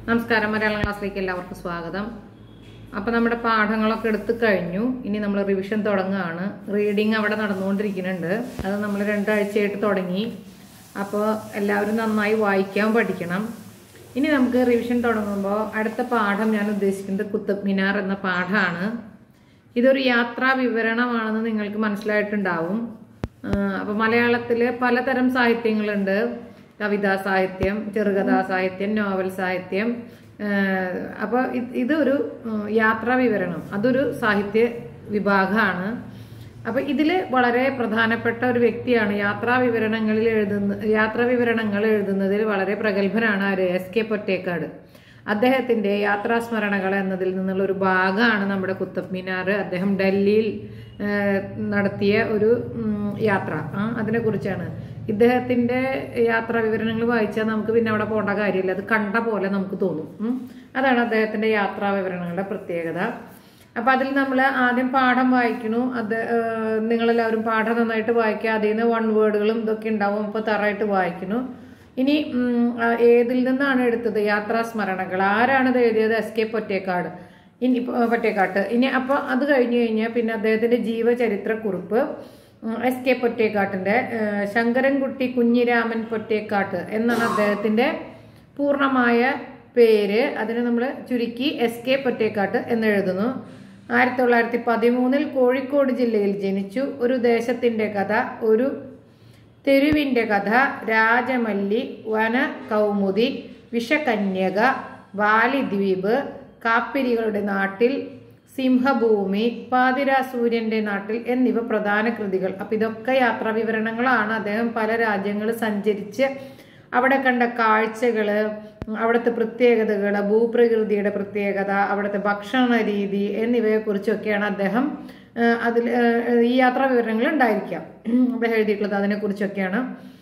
നമസ്കാരം മലയാളം ക്ലാസ്സിലേക്ക് എല്ലാവർക്കും സ്വാഗതം അപ്പോൾ നമ്മുടെ പാഠങ്ങളൊക്കെ എടുത്തു കഴിഞ്ഞു ഇനി നമ്മൾ റിവിഷൻ തുടങ്ങുകയാണ് റീഡിങ് അവിടെ നടന്നുകൊണ്ടിരിക്കുന്നുണ്ട് അത് നമ്മൾ രണ്ടാഴ്ചയായിട്ട് തുടങ്ങി അപ്പോൾ എല്ലാവരും നന്നായി വായിക്കാൻ പഠിക്കണം ഇനി നമുക്ക് റിവിഷൻ തുടങ്ങുമ്പോൾ അടുത്ത പാഠം ഞാൻ ഉദ്ദേശിക്കുന്നത് കുത്തബ് മിനാർ എന്ന പാഠമാണ് ഇതൊരു യാത്രാ വിവരണമാണെന്ന് നിങ്ങൾക്ക് മനസ്സിലായിട്ടുണ്ടാവും അപ്പോൾ മലയാളത്തിൽ പലതരം സാഹിത്യങ്ങളുണ്ട് കവിതാ സാഹിത്യം ചെറുകഥാ സാഹിത്യം നോവൽ സാഹിത്യം അപ്പോൾ ഇതൊരു ഉം, യാത്രാ വിവരണം അതൊരു സാഹിത്യ വിഭാഗമാണ് അപ്പോൾ ഇതിൽ വളരെ പ്രധാനപ്പെട്ട ഒരു വ്യക്തിയാണ് യാത്രാ വിവരണങ്ങളിൽ എഴുതുന്ന യാത്രാ വിവരണങ്ങൾ എഴുതുന്നതിൽ വളരെ പ്രഗത്ഭനാണ് ആര് എസ് കെ പൊറ്റേക്കാട് അദ്ദേഹത്തിന്റെ യാത്രാസ്മരണകൾ എന്നതിൽ നിന്നുള്ള ഒരു ഭാഗമാണ് നമ്മുടെ കുത്തബ് മിനാർ അദ്ദേഹം ഡൽഹിയിൽ ആ, നടത്തിയ ഒരു ഉം, യാത്ര ആ അതിനെ കുറിച്ചാണ് ഇദ്ദേഹത്തിന്റെ യാത്രാ വിവരണങ്ങൾ വായിച്ചാൽ നമുക്ക് പിന്നെ അവിടെ പോകേണ്ട കാര്യമില്ല അത് കണ്ട പോലെ നമുക്ക് തോന്നും ഉം. അതാണ് അദ്ദേഹത്തിന്റെ യാത്രാ വിവരണങ്ങളുടെ പ്രത്യേകത അപ്പൊ അതിൽ നമ്മൾ ആദ്യം പാഠം വായിക്കണു അത് ഏഹ്, നിങ്ങളെല്ലാവരും പാഠം നന്നായിട്ട് വായിക്കുക അതിൽ നിന്ന് വൺ വേർഡുകളും ഇതൊക്കെ ഉണ്ടാവും അപ്പൊ തറായിട്ട് വായിക്കണു ഇനി ഉം, ആ, ഏതിൽ നിന്നാണ് എടുത്തത് യാത്രാ സ്മരണകൾ ആരാണ് ഇത് എഴുതിയത് എസ് കെ പൊറ്റേക്കാട് ഇനി ഇപ്പൊ- പൊറ്റേക്കാട്ട് ഇനി അപ്പൊ അത് കഴിഞ്ഞു കഴിഞ്ഞാൽ പിന്നെ അദ്ദേഹത്തിന്റെ ജീവചരിത്ര കുറിപ്പ് ഉം, എസ് കെ പൊറ്റേക്കാട്ടിന്റെ ഏഹ്, ശങ്കരൻകുട്ടി കുഞ്ഞിരാമൻ പൊറ്റേക്കാട്ട് എന്നാണ് അദ്ദേഹത്തിന്റെ പൂർണ്ണമായ പേര് അതിന് നമ്മൾ ചുരുക്കി എസ് കെ പൊറ്റേക്കാട്ട് എന്ന് എഴുതുന്നു ആയിരത്തി തൊള്ളായിരത്തി പതിമൂന്നിൽ കോഴിക്കോട് ജില്ലയിൽ ജനിച്ചു ഒരു ദേശത്തിന്റെ കഥ ഒരു തെരുവിന്റെ കഥ രാജമല്ലി വന കൗമുദി വിഷകന്യക വാലിദ്വീപ് കാപ്പിരികളുടെ നാട്ടിൽ സിംഹഭൂമി പാതിരാ സൂര്യന്റെ നാട്ടിൽ എന്നിവ പ്രധാന കൃതികൾ അപ്പൊ ഇതൊക്കെ യാത്രാ വിവരണങ്ങളാണ് അദ്ദേഹം പല രാജ്യങ്ങൾ സഞ്ചരിച്ച് അവിടെ കണ്ട കാഴ്ചകള് അവിടുത്തെ പ്രത്യേകതകൾ ഭൂപ്രകൃതിയുടെ പ്രത്യേകത അവിടുത്തെ ഭക്ഷണ രീതി എന്നിവയെ കുറിച്ചൊക്കെയാണ് അദ്ദേഹം ആ, അതിൽ ആ, ഈ യാത്രാ വിവരണങ്ങൾ ഉണ്ടായിരിക്കാം അദ്ദേഹം എഴുതിയിട്ടുള്ളത് അതിനെ കുറിച്ചൊക്കെയാണ്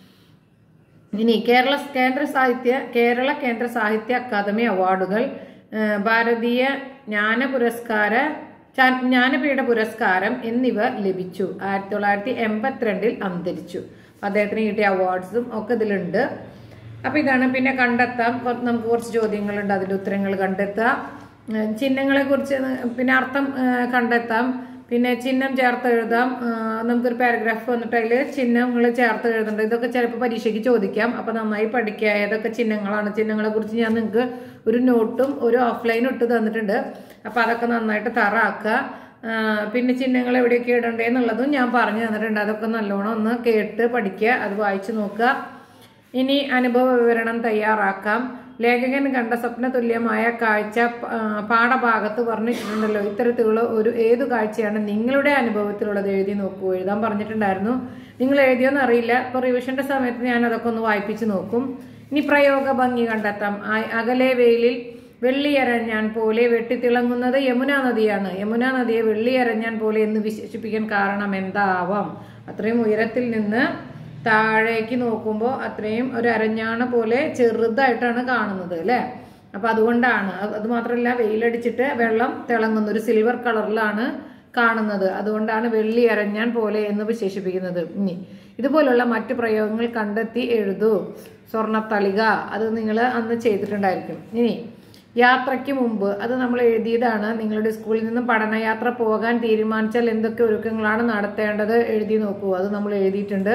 ഇനി കേരള കേന്ദ്ര സാഹിത്യ കേരള കേന്ദ്ര സാഹിത്യ അക്കാദമി അവാർഡുകൾ ആ, ഭാരതീയ ജ്ഞാന പുരസ്കാര ച- ജ്ഞാനപീഠ പുരസ്കാരം എന്നിവ ലഭിച്ചു ആയിരത്തി തൊള്ളായിരത്തി എൺപത്തിരണ്ടിൽ അന്തരിച്ചു അപ്പൊ അദ്ദേഹത്തിന് കിട്ടിയ അവാർഡ്സും ഒക്കെ ഇതിലുണ്ട് അപ്പൊ ഇതാണ് പിന്നെ കണ്ടെത്താം കൊ- നമുക്ക് കുറച്ച് ചോദ്യങ്ങളുണ്ട് അതിന്റെ ഉത്തരങ്ങൾ കണ്ടെത്താം ഏഹ് ചിഹ്നങ്ങളെ കുറിച്ച് പിന്നെ അർത്ഥം ഏഹ് കണ്ടെത്താം പിന്നെ ചിഹ്നം ചേർത്ത് എഴുതാം ഏഹ് നമുക്കൊരു പാരഗ്രാഫ് വന്നിട്ട് അതിൽ ചിഹ്നങ്ങൾ ചേർത്ത് എഴുതേണ്ടത് ഇതൊക്കെ ചിലപ്പോൾ പരീക്ഷയ്ക്ക് ചോദിക്കാം അപ്പൊ നന്നായി പഠിക്കുക ഏതൊക്കെ ചിഹ്നങ്ങളാണ് ചിഹ്നങ്ങളെ കുറിച്ച് ഞാൻ നിങ്ങൾക്ക് ഒരു നോട്ടും ഒരു ഓഫ്ലൈനും ഇട്ട് തന്നിട്ടുണ്ട് അപ്പൊ അതൊക്കെ നന്നായിട്ട് തറാക്കുക ആഹ് പിന്നെ ചിഹ്നങ്ങൾ എവിടെയൊക്കെ ഇടണ്ടേന്നുള്ളതും ഞാൻ പറഞ്ഞു തന്നിട്ടുണ്ട് അതൊക്കെ നല്ലോണം ഒന്ന് കേട്ട് പഠിക്കുക അത് വായിച്ചു നോക്കുക ഇനി അനുഭവ വിവരണം തയ്യാറാക്കാം ലേഖകൻ കണ്ട സ്വപ്ന തുല്യമായ കാഴ്ച ആ, പാഠഭാഗത്ത് പറഞ്ഞിട്ടുണ്ടല്ലോ ഇത്തരത്തിലുള്ള ഒരു ഏതു കാഴ്ചയാണ് നിങ്ങളുടെ അനുഭവത്തിലുള്ളത് എഴുതി നോക്കൂ എഴുതാൻ പറഞ്ഞിട്ടുണ്ടായിരുന്നു നിങ്ങൾ എഴുതിയോന്ന് അറിയില്ല ഇപ്പൊ റിവിഷന്റെ സമയത്ത് ഞാൻ അതൊക്കെ ഒന്ന് വായിപ്പിച്ച് നോക്കും ഇനി പ്രയോഗ ഭംഗി കണ്ടെത്താം ആ- അകലെ വെയിലിൽ വെള്ളിയരഞ്ഞാൻ പോലെ വെട്ടിത്തിളങ്ങുന്നത് യമുന നദിയാണ് യമുന നദിയെ വെള്ളിയരഞ്ഞാൻ പോലെ എന്ന് വിശേഷിപ്പിക്കാൻ കാരണം എന്താവാം അത്രയും ഉയരത്തിൽ നിന്ന് താഴേക്ക് നോക്കുമ്പോൾ അത്രയും ഒരു അരഞ്ഞാണ പോലെ ചെറുതായിട്ടാണ് കാണുന്നത് അല്ലേ അപ്പൊ അതുകൊണ്ടാണ് അത് അത് മാത്രമല്ല വെയിലടിച്ചിട്ട് വെള്ളം തിളങ്ങുന്നു ഒരു സിൽവർ കളറിലാണ് കാണുന്നത് അതുകൊണ്ടാണ് വെള്ളി അരഞ്ഞാൻ പോലെ എന്ന് വിശേഷിപ്പിക്കുന്നത് ഇനി ഇതുപോലുള്ള മറ്റു പ്രയോഗങ്ങൾ കണ്ടെത്തി എഴുതൂ സ്വർണ്ണത്തളിക അത് നിങ്ങൾ അന്ന് ചെയ്തിട്ടുണ്ടായിരിക്കും ഇനി യാത്രയ്ക്ക് മുമ്പ് അത് നമ്മൾ എഴുതിയതാണ് നിങ്ങളുടെ സ്കൂളിൽ നിന്നും പഠനയാത്ര പോകാൻ തീരുമാനിച്ചാൽ എന്തൊക്കെ ഒരുക്കങ്ങളാണ് നടത്തേണ്ടത് എഴുതി നോക്കൂ അത് നമ്മൾ എഴുതിയിട്ടുണ്ട്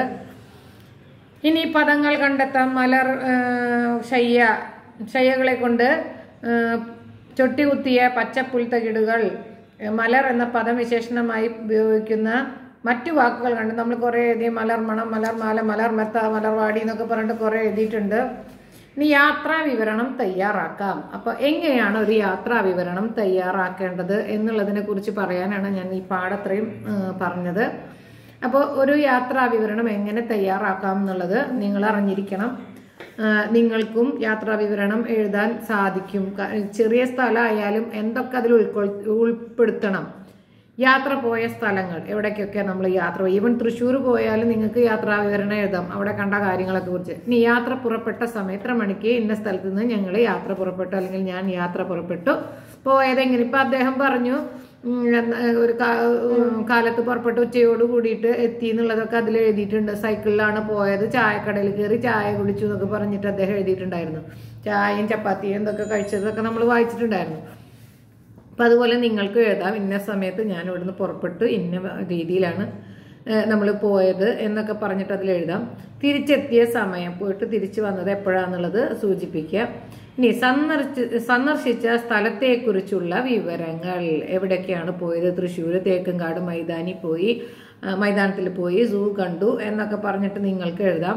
ഇനി പദങ്ങൾ കണ്ടെത്താം മലർ ആ, ശയ്യ ശയ്യകളെ കൊണ്ട് ആ, ചൊട്ടികുത്തിയ പച്ചപ്പുൽത്തകിടുകൾ മലർ എന്ന പദം വിശേഷണമായി ഉപയോഗിക്കുന്ന മറ്റു വാക്കുകൾ കണ്ട് നമ്മൾ കുറേ എഴുതി മലർമണം മലർമാല മലർമെത്ത മലർവാടി എന്നൊക്കെ പറഞ്ഞിട്ട് കുറേ എഴുതിയിട്ടുണ്ട് ഇനി യാത്രാ വിവരണം തയ്യാറാക്കാം അപ്പൊ എങ്ങനെയാണ് ഒരു യാത്രാ വിവരണം തയ്യാറാക്കേണ്ടത് എന്നുള്ളതിനെ കുറിച്ച് പറയാനാണ് ഞാൻ ഈ പാഠത്രയും ആ, പറഞ്ഞത് അപ്പോൾ ഒരു യാത്രാ വിവരണം എങ്ങനെ തയ്യാറാക്കാം എന്നുള്ളത് നിങ്ങൾ അറിഞ്ഞിരിക്കണം ആ, നിങ്ങൾക്കും യാത്രാ വിവരണം എഴുതാൻ സാധിക്കും ക- ചെറിയ സ്ഥലമായാലും എന്തൊക്കെ അതിൽ ഉൾക്കൊൾ ഉൾപ്പെടുത്തണം യാത്ര പോയ സ്ഥലങ്ങൾ എവിടേക്കൊക്കെ നമ്മൾ യാത്ര പോയി ഈവൻ തൃശ്ശൂർ പോയാലും നിങ്ങൾക്ക് യാത്രാ വിവരണം എഴുതാം അവിടെ കണ്ട കാര്യങ്ങളൊക്കെ കുറിച്ച് ഇനി യാത്ര പുറപ്പെട്ട സമയം എത്ര മണിക്ക് ഇന്ന സ്ഥലത്ത് നിന്ന് ഞങ്ങൾ യാത്ര പുറപ്പെട്ടു അല്ലെങ്കിൽ ഞാൻ യാത്ര പുറപ്പെട്ടു പോയതെങ്ങനെ ഇപ്പൊ അദ്ദേഹം പറഞ്ഞു ഉം, എന്നാ, ഒരു കാ- ഉം, കാലത്ത് പുറപ്പെട്ട് ഉച്ചയോട് കൂടിയിട്ട് എത്തി എന്നുള്ളതൊക്കെ അതിൽ എഴുതിയിട്ടുണ്ട് സൈക്കിളിലാണ് പോയത് ചായക്കടയിൽ കയറി ചായ കുടിച്ചു എന്നൊക്കെ പറഞ്ഞിട്ട് അദ്ദേഹം എഴുതിയിട്ടുണ്ടായിരുന്നു ചായയും ചപ്പാത്തിയും എന്തൊക്കെ കഴിച്ചതൊക്കെ നമ്മൾ വായിച്ചിട്ടുണ്ടായിരുന്നു അപ്പം അതുപോലെ നിങ്ങൾക്ക് എഴുതാം ഇന്ന സമയത്ത് ഞാൻ ഇവിടുന്ന് പുറപ്പെട്ടു ഇന്ന രീതിയിലാണ് നമ്മൾ പോയത് എന്നൊക്കെ പറഞ്ഞിട്ട് അതിൽ എഴുതാം തിരിച്ചെത്തിയ സമയം പോയിട്ട് തിരിച്ചു വന്നത് എപ്പോഴാന്നുള്ളത് സൂചിപ്പിക്കുക ഇനി സന്ദർശി സന്ദർശിച്ച സ്ഥലത്തെക്കുറിച്ചുള്ള വിവരങ്ങൾ എവിടേക്കാണ് പോയത് തൃശ്ശൂർ തേക്കുംകാട് മൈതാനി പോയി ആ, മൈതാനത്തിൽ പോയി സൂ കണ്ടു എന്നൊക്കെ പറഞ്ഞിട്ട് നിങ്ങൾക്ക് എഴുതാം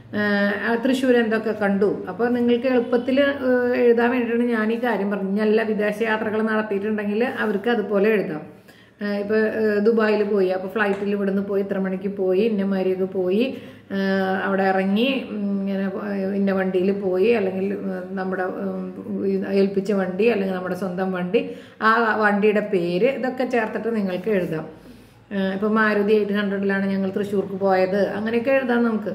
ആ, തൃശ്ശൂർ എന്തൊക്കെ കണ്ടു അപ്പോൾ നിങ്ങൾക്ക് എളുപ്പത്തിൽ എഴുതാൻ വേണ്ടിയിട്ടാണ് ഞാൻ ഈ കാര്യം പറഞ്ഞു നല്ല വിദേശ യാത്രകൾ നടത്തിയിട്ടുണ്ടെങ്കിൽ അവർക്ക് അതുപോലെ എഴുതാം ആ, ഇപ്പൊ ദുബായിൽ പോയി അപ്പോൾ ഫ്ലൈറ്റിൽ ഇവിടുന്ന് പോയി ഇത്ര മണിക്ക് പോയി ഇന്നമാരിയൊക്കെ പോയി ആ, അവിടെ ഇറങ്ങി ഉം, ഇങ്ങനെ പോ- ഇന്ന വണ്ടിയിൽ പോയി അല്ലെങ്കിൽ ഉം, നമ്മുടെ ഉം, ഇത് ഏൽപ്പിച്ച വണ്ടി അല്ലെങ്കിൽ നമ്മുടെ സ്വന്തം വണ്ടി ആ വണ്ടിയുടെ പേര് ഇതൊക്കെ ചേർത്തിട്ട് നിങ്ങൾക്ക് എഴുതാം ഇപ്പോൾ മാരുതി എയ്റ്റ് ഹൺഡ്രഡിലാണ് ഞങ്ങൾ തൃശ്ശൂർക്ക് പോയത് അങ്ങനെയൊക്കെ എഴുതാം നമുക്ക്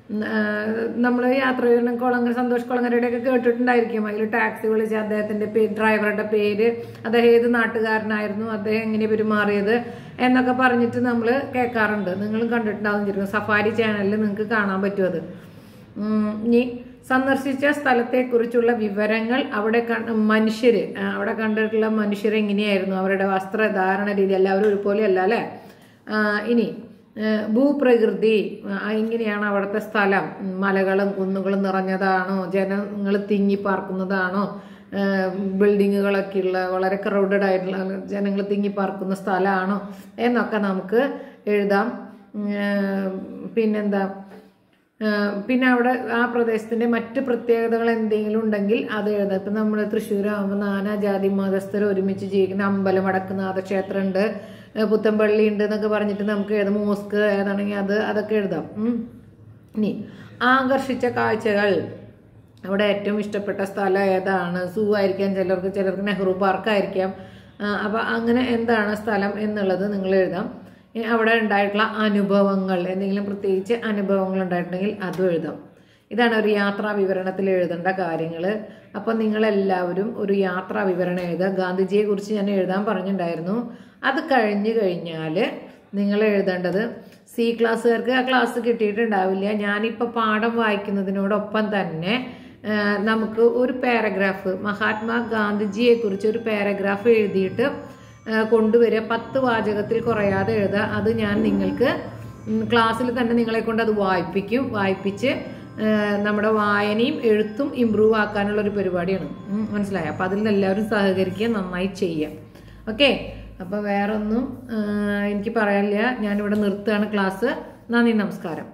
നമ്മൾ യാത്ര ചെയ്യുന്ന കുളങ്ങര സന്തോഷ് കുളങ്ങരയുടെ ഒക്കെ കേട്ടിട്ടുണ്ടായിരിക്കും അതിൽ ടാക്സി വിളിച്ച് അദ്ദേഹത്തിന്റെ പേര് ഡ്രൈവറുടെ പേര് അദ്ദേഹം ഏത് നാട്ടുകാരനായിരുന്നു അദ്ദേഹം എങ്ങനെ പെരുമാറിയത് എന്നൊക്കെ പറഞ്ഞിട്ട് നമ്മൾ കേൾക്കാറുണ്ട് നിങ്ങളും കണ്ടിട്ടുണ്ടാവും ശരിക്കും സഫാരി ചാനലിൽ നിങ്ങൾക്ക് കാണാൻ പറ്റും അത് ഉം, ഇനി സന്ദർശിച്ച സ്ഥലത്തെക്കുറിച്ചുള്ള വിവരങ്ങൾ അവിടെ കണ്ട മനുഷ്യര് ആ, അവിടെ കണ്ടിട്ടുള്ള മനുഷ്യർ എങ്ങനെയായിരുന്നു അവരുടെ വസ്ത്രധാരണ രീതി എല്ലാവരും ഒരുപോലെ അല്ല അല്ലേ ആ, ഇനി ആ, ഭൂപ്രകൃതി ആ, എങ്ങനെയാണ് അവിടുത്തെ സ്ഥലം ഉം, മലകളും കുന്നുകളും നിറഞ്ഞതാണോ ജനങ്ങൾ തിങ്ങി പാർക്കുന്നതാണോ ബിൽഡിങ്ങുകളൊക്കെ ഉള്ള വളരെ ക്രൗഡഡ് ആയിട്ടുള്ള ജനങ്ങൾ തിങ്ങി പാർക്കുന്ന സ്ഥലമാണോ എന്നൊക്കെ നമുക്ക് എഴുതാം ഉം, ആ, പിന്നെന്താ ആ, പിന്നെ അവിടെ ആ പ്രദേശത്തിന്റെ മറ്റ് പ്രത്യേകതകൾ എന്തെങ്കിലും ഉണ്ടെങ്കിൽ അത് എഴുതാം ഇപ്പം നമ്മൾ തൃശ്ശൂരാകുമ്പോൾ നാനാജാതി മതസ്ഥർ ഒരുമിച്ച് ജീവിക്കുന്ന അമ്പലം വടക്കുനാഥ ക്ഷേത്രം ഉണ്ട് പുത്തമ്പള്ളി ഉണ്ട് എന്നൊക്കെ പറഞ്ഞിട്ട് നമുക്ക് എഴുതാം മോസ്ക് ഏതാണെങ്കിൽ അത് അതൊക്കെ എഴുതാം ഉം. ഇനി ആകർഷിച്ച കാഴ്ചകൾ അവിടെ ഏറ്റവും ഇഷ്ടപ്പെട്ട സ്ഥലം ഏതാണ് സൂ ആയിരിക്കാം ചിലർക്ക് ചിലർക്ക് നെഹ്റു പാർക്ക് ആയിരിക്കാം അപ്പം അങ്ങനെ എന്താണ് സ്ഥലം എന്നുള്ളത് നിങ്ങൾ എഴുതാം ഇനി അവിടെ ഉണ്ടായിട്ടുള്ള അനുഭവങ്ങൾ എന്തെങ്കിലും പ്രത്യേകിച്ച് അനുഭവങ്ങൾ ഉണ്ടായിട്ടുണ്ടെങ്കിൽ അതും എഴുതാം ഇതാണ് ഒരു യാത്രാ വിവരണത്തിൽ എഴുതേണ്ട കാര്യങ്ങൾ അപ്പം നിങ്ങളെല്ലാവരും ഒരു യാത്രാ വിവരണം എഴുതുക ഗാന്ധിജിയെ കുറിച്ച് ഞാൻ എഴുതാൻ പറഞ്ഞിട്ടുണ്ടായിരുന്നു അത് കഴിഞ്ഞു കഴിഞ്ഞാൽ നിങ്ങൾ എഴുതേണ്ടത് സി ക്ലാസ്സുകാർക്ക് ആ ക്ലാസ് കിട്ടിയിട്ടുണ്ടാവില്ല ഞാനിപ്പോൾ പാഠം വായിക്കുന്നതിനോടൊപ്പം തന്നെ ആ, നമുക്ക് ഒരു പാരഗ്രാഫ് മഹാത്മാ ഗാന്ധിജിയെ കുറിച്ച് ഒരു പാരഗ്രാഫ് എഴുതിയിട്ട് ആ, കൊണ്ടുവരിക പത്ത് വാചകത്തിൽ കുറയാതെ എഴുതുക അത് ഞാൻ നിങ്ങൾക്ക് ക്ലാസ്സിൽ തന്നെ നിങ്ങളെ കൊണ്ട് അത് വായിപ്പിക്കും വായിപ്പിച്ച് ആ, നമ്മുടെ വായനയും എഴുത്തും ഇമ്പ്രൂവ് ആക്കാനുള്ള ഒരു പരിപാടിയാണ് ഉം, മനസ്സിലായോ അപ്പം അതിൽ എല്ലാവരും സഹകരിക്കുക നന്നായി ചെയ്യാം ഓക്കെ അപ്പോൾ വേറൊന്നും ആ, എനിക്ക് പറയാനില്ല ഞാനിവിടെ നിർത്തുകയാണ് ക്ലാസ് നന്ദി നമസ്കാരം